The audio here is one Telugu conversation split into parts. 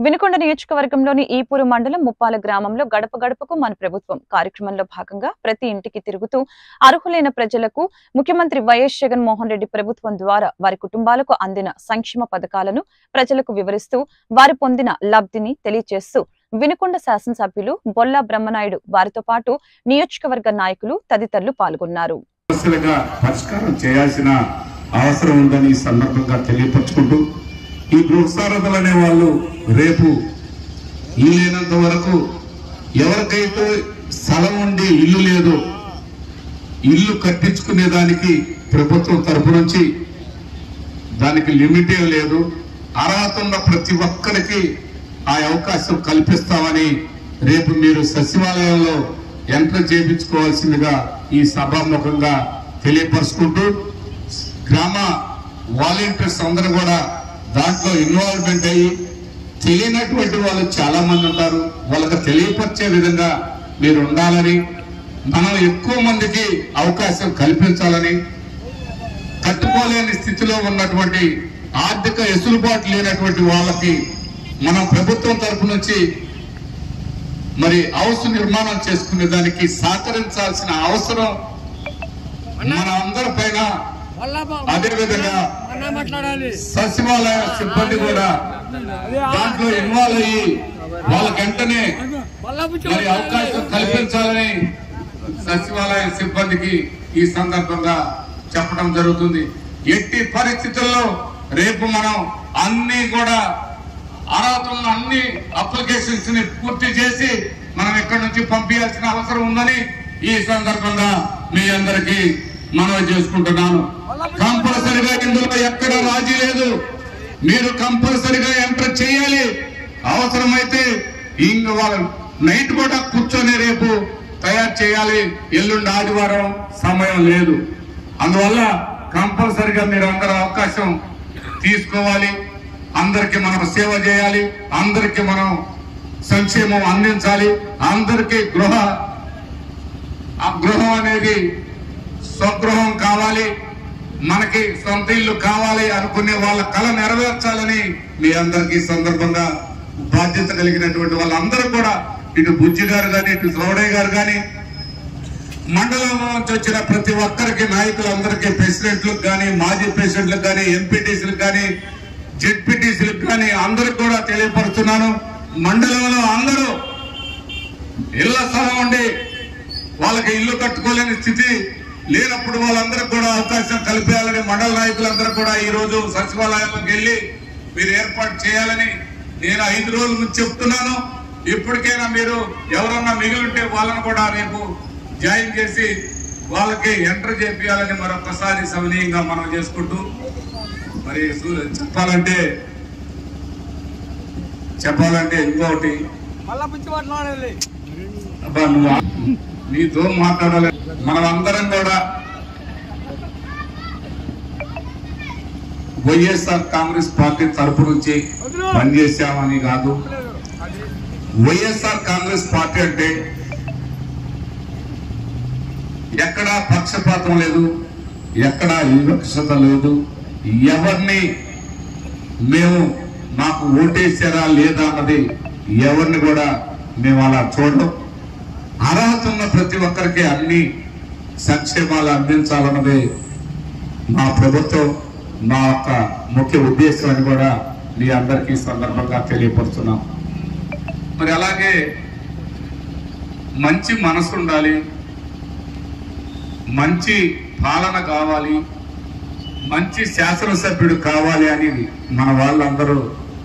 వినుకొండ నియోజకవర్గంలోని ఈపూరు మండలం ముప్పాల గ్రామంలో గడప గడపకు మన ప్రభుత్వం కార్యక్రమంలో భాగంగా ప్రతి ఇంటికి తిరుగుతూ అర్హులైన ప్రజలకు ముఖ్యమంత్రి వైఎస్ జగన్మోహన్ రెడ్డి ప్రభుత్వం ద్వారా వారి కుటుంబాలకు అందిన సంక్షేమ పథకాలను ప్రజలకు వివరిస్తూ వారు పొందిన లబ్ధిని తెలియజేస్తూ వినుకొండ శాసనసభ్యులు బొల్లా బ్రహ్మనాయుడు వారితో పాటు నియోజకవర్గ నాయకులు తదితరులు పాల్గొన్నారు సమస్యలుగా పరిష్కారం చేయాల్సిన అవసరం ఉందని ఈ సందర్భంగా తెలియపరచుకుంటూ ఈ గృహసారథులు అనే వాళ్ళు రేపు వీలైనంత వరకు ఎవరికైతే స్థలం ఉండి ఇల్లు లేదో ఇల్లు కట్టించుకునే దానికి ప్రభుత్వం తరపు నుంచి దానికి లిమిట్ ఏం లేదు అర్హత ఉన్న ప్రతి ఒక్కరికి ఆ అవకాశం కల్పిస్తామని రేపు మీరు సచివాలయంలో ఎంటర్ చేయించుకోవాల్సిందిగా ఈ సభాముఖంగా తెలియపరుచుకుంటూ గ్రామ వాలంటీర్స్ అందరూ కూడా దాంట్లో ఇన్వాల్వ్మెంట్ అయ్యి తెలియనటువంటి వాళ్ళు చాలా మంది ఉంటారు వాళ్ళకి తెలియపరిచే విధంగా మీరు ఉండాలని మనం ఎక్కువ మందికి అవకాశం కల్పించాలని కట్టుకోలేని స్థితిలో ఉన్నటువంటి ఆర్థిక ఎసులుబాటు లేనటువంటి వాళ్ళకి మనం ప్రభుత్వం తరపు నుంచి మరి హౌస్ నిర్మాణం చేసుకునే దానికి సహకరించాల్సిన అవసరం మన అందరి పైన అదే విధంగా అన్నా మాట్లాడాలి సచివాలయ సిబ్బంది కూడా దాంట్లో ఇన్వాల్వ్ అయ్యి వాళ్ళకి వెంటనే మళ్ళా పుచ్చి మరి అవకాశం కల్పించాలని సచివాలయ సిబ్బందికి ఈ సందర్భంగా చెప్పడం జరుగుతుంది ఎట్టి పరిస్థితుల్లో రేపు మనం అన్ని కూడా అర్హత ఉన్న అన్ని అప్లికేషన్స్ ని పూర్తి చేసి మనం ఇక్కడి నుంచి పంపించాల్సిన అవసరం ఉందని ఈ సందర్భంగా మీ అందరికీ మనవి చేసుకుంటున్నాను కంపల్సరిగా ఇందులో ఎక్కడ రాజీ లేదు మీరు కంపల్సరిగా ఎంటర్ చేయాలి అవసరమైతే ఇంక వాళ్ళ నైట్ కూడా కూర్చొని రేపు తయారు చేయాలి ఎల్లుండి ఆదివారం సమయం లేదు అందువల్ల కంపల్సరిగా మీరు అందరూ అవకాశం తీసుకోవాలి అందరికి మనం సేవ చేయాలి అందరికి మనం సంక్షేమం అందించాలి అందరికి గృహ ఆ గృహం అనేది స్వగృహం కావాలి మనకి సొంత ఇల్లు కావాలి అనుకునే వాళ్ళ కళ నెరవేర్చాలని మీ అందరికీ ఈ సందర్భంగా బాధ్యత కలిగినటువంటి వాళ్ళందరూ కూడా ఇటు బుజ్జి గారు కానీ ఇటు సౌడయ్య గారు కానీ మండలంలో నుంచి వచ్చిన ప్రతి ఒక్కరికి నాయకులందరికీ ప్రెసిడెంట్లకు కానీ మాజీ ప్రెసిడెంట్లకు కానీ ఎంపీటీసీలకు కానీ జెడ్పీటీసీలకు కానీ అందరికి కూడా తెలియపరుస్తున్నాను మండలంలో అందరూ ఇళ్ల స్థలం ఉండి వాళ్ళకి ఇల్లు కట్టుకోలేని స్థితి లేనప్పుడు వాళ్ళందరికీ కూడా అవకాశం కల్పించాలని మండల నాయకులందరూ కూడా ఈ రోజు సచివాలయంలోకి వెళ్ళి మీరు ఏర్పాటు చేయాలని నేను ఐదు రోజుల నుంచి చెప్తున్నాను ఇప్పటికైనా మీరు ఎవరన్నా మిగిలింటే వాళ్ళని కూడా రేపు జాయిన్ చేసి వాళ్ళకి ఎంటర్ చేపియాలని మరొకసారి సవినీయంగా మనం చేసుకుంటూ మరి సు- చెప్పాలంటే చెప్పాలంటే ఇంకొకటి మళ్ళా పుచ్చి మాట్లాడాలి అబ్బా నువ్వు ఆ- నీతో మాట్లాడాలి మనం అందరం కూడా వైఎస్ఆర్ కాంగ్రెస్ పార్టీ తరపు నుంచి పనిచేశామని కాదు వైఎస్ఆర్ కాంగ్రెస్ పార్టీ అంటే ఎక్కడా పక్షపాతం లేదు ఎక్కడా వివక్షత లేదు ఎవరిని మేము మాకు ఓటేసారా లేదా అన్నది ఎవరిని కూడా మేము అలా చూడడం అర్హత ఉన్న ప్రతి ఒక్కరికి అన్ని సంక్షేమాలు అందించాలన్నదే మా ప్రభుత్వం మా యొక్క ముఖ్య ఉద్దేశం అని కూడా మీ అందరికీ ఈ సందర్భంగా తెలియపరుస్తున్నాం మరి అలాగే మంచి మనసు ఉండాలి మంచి పాలన కావాలి మంచి శాసనసభ్యుడు కావాలి అని మన వాళ్ళందరూ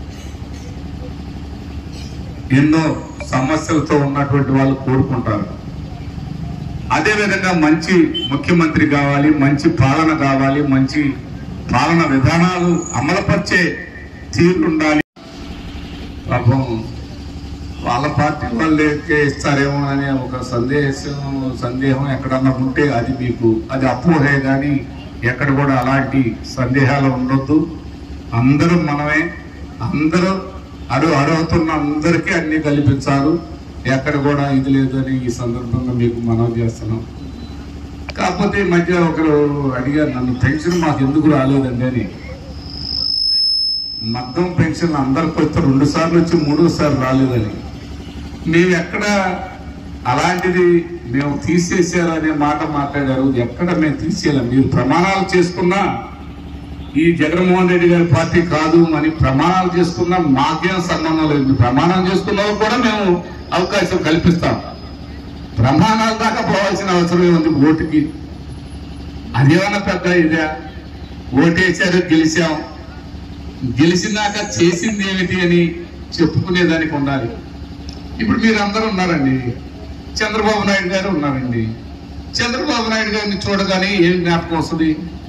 ఎన్నో సమస్యలతో ఉన్నటువంటి వాళ్ళు కోరుకుంటారు అదే విధంగా మంచి ముఖ్యమంత్రి కావాలి మంచి పాలన కావాలి మంచి పాలన విధానాలు అమలుపరిచే తీరు ఉండాలి పాపం వాళ్ళ పార్టీ వాళ్ళకే ఇస్తారేమో అనే ఒక సందేశం సందేహం ఎక్కడన్నా ఉంటే అది మీకు అది అపోహే కానీ ఎక్కడ కూడా అలాంటి సందేహాలు ఉండొద్దు అందరూ మనమే అందరూ అడు అడుగుతున్న అందరికీ అన్ని కల్పించాలి ఎక్కడ కూడా ఇది లేదని ఈ సందర్భంగా మీకు మనవి చేస్తున్నాం కాకపోతే ఈ మధ్య ఒకరు అడిగారు నన్ను పెన్షన్ మాకు ఎందుకు రాలేదండి అని మద్దం పెన్షన్ అందరికి వస్తే రెండు సార్లు వచ్చి మూడో సార్లు రాలేదని మేము ఎక్కడ అలాంటిది మేము తీసేసారు అనే మాట మాట్లాడారు ఎక్కడ మేము తీసేయాలి మీరు ప్రమాణాలు చేసుకున్నా ఈ జగన్మోహన్ రెడ్డి గారి పార్టీ కాదు అని ప్రమాణాలు చేసుకున్నా మాకేం సంబంధం లేదు ప్రమాణం చేసుకున్న వాళ్ళకు కూడా మేము అవకాశం కల్పిస్తాం ప్రమాణాల దాకా పోవాల్సిన అవసరం ఉంది ఓటుకి అదేమన్నా పెద్ద ఇదే ఓటేశారు గెలిచాం గెలిచినాక చేసింది ఏమిటి అని చెప్పుకునేదానికి ఉండాలి ఇప్పుడు మీరు అందరూ ఉన్నారండి చంద్రబాబు నాయుడు గారు ఉన్నారండి చంద్రబాబు నాయుడు గారిని చూడగానే ఏం జ్ఞాపకం వస్తుంది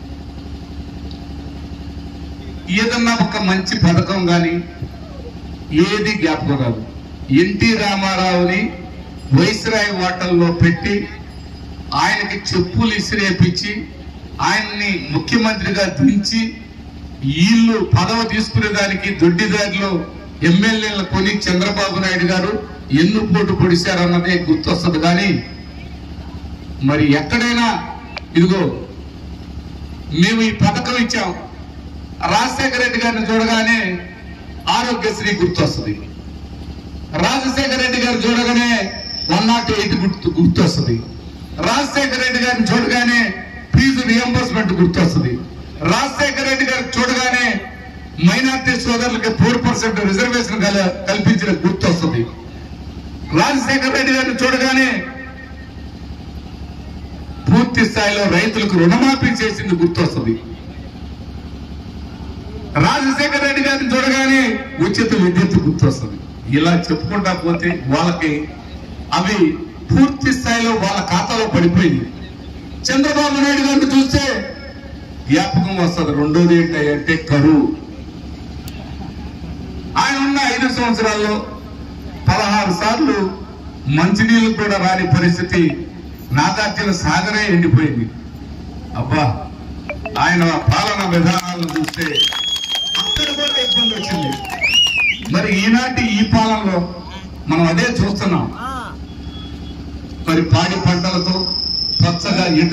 ఏదన్నా ఒక మంచి పథకం కానీ ఏది జ్ఞాపకం రాదు ఎన్టీ రామారావుని వైస్రాయ్ హోటల్లో పెట్టి ఆయనకి చెప్పులు ఇసిరేపించి ఆయన్ని ముఖ్యమంత్రిగా దించి వీళ్ళు పదవి తీసుకునేదానికి దొడ్డిదారిలో ఎమ్మెల్యేలను కొని చంద్రబాబు నాయుడు గారు ఎన్ను పోటు పొడిశారన్నదే గుర్తొస్తుంది కానీ మరి ఎక్కడైనా ఇదిగో మేము ఈ పథకం ఇచ్చాం రాజశేఖర రెడ్డి గారిని చూడగానే ఆరోగ్యశ్రీ గుర్తొస్తుంది రాజశేఖర రెడ్డి గారు చూడగానే వన్ నాట్ ఎయిట్ గుర్తు గుర్తొస్తుంది రాజశేఖర రెడ్డి గారిని చూడగానే ఫీజు రియంబర్స్మెంట్ గుర్తొస్తుంది రాజశేఖర రెడ్డి గారు చూడగానే మైనార్టీ సోదరులకి ఫోర్ పర్సెంట్ రిజర్వేషన్ కల- కల్పించిన గుర్తొస్తుంది రాజశేఖర రెడ్డి గారిని చూడగానే పూర్తి స్థాయిలో రైతులకు రుణమాఫీ చేసింది గుర్తొస్తుంది రాజశేఖర రెడ్డి గారిని చూడగానే ఉచిత విద్యుత్ గుర్తొస్తుంది ఇలా చెప్పుకుంటా పోతే వాళ్ళకి అవి పూర్తి స్థాయిలో వాళ్ళ ఖాతాలో పడిపోయింది చంద్రబాబు నాయుడు గారిని చూస్తే జ్ఞాపకం వస్తుంది రెండోది ఏంటంటే కరువు ఆయన ఉన్న ఐదు సంవత్సరాల్లో పదహారు సార్లు మంచినీళ్ళు కూడా రాని పరిస్థితి నాగార్జున సాగరే ఎండిపోయింది అబ్బా ఆయన పాలన విధానాలను చూస్తే అక్కడ కూడా ఇబ్బంది వచ్చింది మరి ఈనాటి ఈ పాలనలో మనం అదే చూస్తున్నాం మరి పాడి పంటలతో పచ్చగా ఎటు